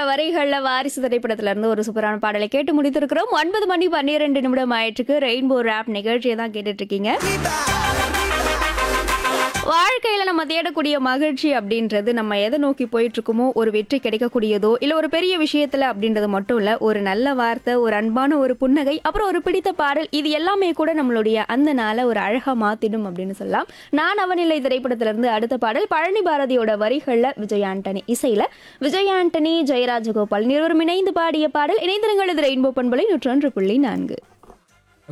வரிகள்ல வாரிசு திரைப்படத்துல இருந்து ஒரு சூப்பரான பாடலை கேட்டு முடித்திருக்கிறோம் ஒன்பது மணி பன்னிரெண்டு நிமிடம் ஆயிட்டுருக்கு ரெயின்போ ரேப் நிகழ்ச்சியை தான் கேட்டுட்டு இருக்கீங்க வாழ்க்கையில நம்ம தேடக்கூடிய மகிழ்ச்சி அப்படின்றது நம்ம எதை நோக்கி போயிட்டு இருக்கோமோ ஒரு வெற்றி கிடைக்கக்கூடியதோ இல்ல ஒரு பெரிய விஷயத்துல அப்படின்றது மட்டும் இல்ல ஒரு நல்ல வார்த்தை ஒரு அன்பான ஒரு புன்னகை அப்புறம் ஒரு பிடித்த பாடல் இது எல்லாமே கூட நம்மளுடைய அந்த நாளை ஒரு அழகா மாத்திடும் அப்படின்னு சொல்லலாம் நான் அவனிலை திரைப்படத்துல இருந்து அடுத்த பாடல் பழனி பாரதியோட வரிகள்ல விஜய் ஆண்டனி இசையில விஜய் ஆண்டனி ஜெயராஜகோபால் இருவரும் இணைந்து பாடிய பாடல் இணைந்திருங்கள் இது ரெயின்போ பண்பலை நூற்றொன்று புள்ளி நான்கு